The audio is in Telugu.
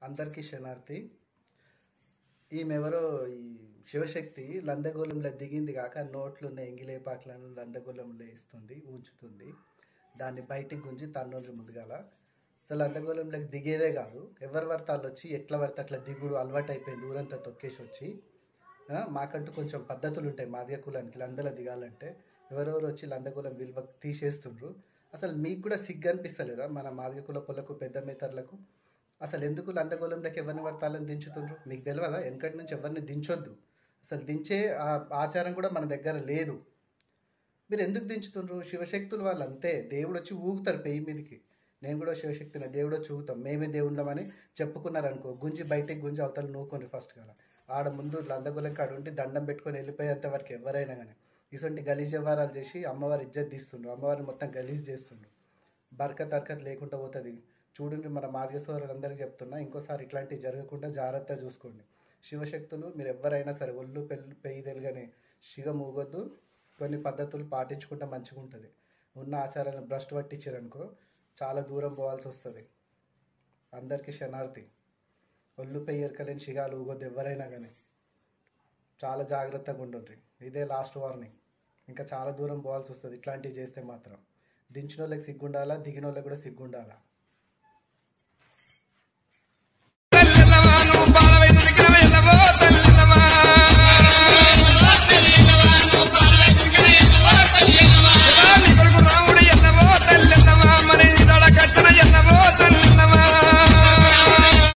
అందరికీ శనార్థి ఈమెవరో ఈ శివశక్తి లందగోళంలో దిగింది కాక నోట్లు ఉన్న ఎంగిలేపాకులను లందగోళంలో ఇస్తుంది ఉంచుతుంది దాన్ని బయటికి గుంజి తన్నోళ్ళు ముందుగాల అసలు లందగోళంలోకి దిగేదే కాదు ఎవరు పడితే వాళ్ళు వచ్చి ఎట్లా పడితే అట్లా దిగుడు అలవాటు అయిపోయింది ఊరంతా తొక్కేసి వచ్చి ఆ, మాకంటూ కొంచెం పద్ధతులు ఉంటాయి మాదిగ కులానికి లందలో దిగాలంటే ఎవరెవరు వచ్చి లందకులం విలువ తీసేస్తుండ్రు అసలు మీకు కూడా సిగ్గు అనిపిస్తలేదా మన మాదిగ కుల పొలకు పెద్ద మేతర్లకు అసలు ఎందుకు లందగోళంలోకి ఎవరిని పడతాలని దించుతుండ్రు మీకు తెలియదా వెనకటి నుంచి ఎవరిని దించొద్దు అసలు దించే ఆ ఆచారం కూడా మన దగ్గర లేదు మీరు ఎందుకు దించుతుండ్రు శివశక్తులు వాళ్ళు అంతే దేవుడు వచ్చి ఊగుతారు పెయ్యి మీదకి నేను కూడా శివశక్తిని దేవుడు వచ్చి ఊగుతాం మేమే దేవుళ్ళమని చెప్పుకున్నారనుకో గుంజి బయటికి గుంజి అవతల నూకొని ఫస్ట్ కదా ఆడ ముందు లందగులకి ఆడ ఉండి దండం పెట్టుకొని వెళ్ళిపోయేంత వరకు ఎవరైనా కానీ ఇటువంటి గలీజ్ వ్యవహారాలు చేసి అమ్మవారి ఇజ్జత్ తీస్తుండ్రు అమ్మవారిని మొత్తం గలీజ్ చేస్తుండ్రు బరకత్ అర్కత్ లేకుండా పోతుంది చూడండి మన మాదిగ సోదరులందరికీ చెప్తున్నా ఇంకోసారి ఇట్లాంటివి జరగకుండా జాగ్రత్త చూసుకోండి శివశక్తులు మీరు ఎవరైనా సరే ఒళ్ళు పెళ్ళి పెయ్యి తెలుగని శివ మూగొద్దు కొన్ని పద్ధతులు పాటించుకుంటే మంచిగా ఉంటుంది ఉన్న ఆచారాలను భ్రష్టు పట్టించారనుకో చాలా దూరం పోవాల్సి వస్తుంది అందరికీ శనార్థి ఒళ్ళు పెయ్యి ఎరకలేని శిగాలు ఊగొద్దు ఎవరైనా కానీ చాలా జాగ్రత్తగా ఉండండి ఇదే లాస్ట్ వార్నింగ్ ఇంకా చాలా దూరం పోవాల్సి వస్తుంది ఇట్లాంటివి చేస్తే మాత్రం దించిన వాళ్ళకి సిగ్గుండాలా దిగిన వాళ్ళకి కూడా సిగ్గుండాలా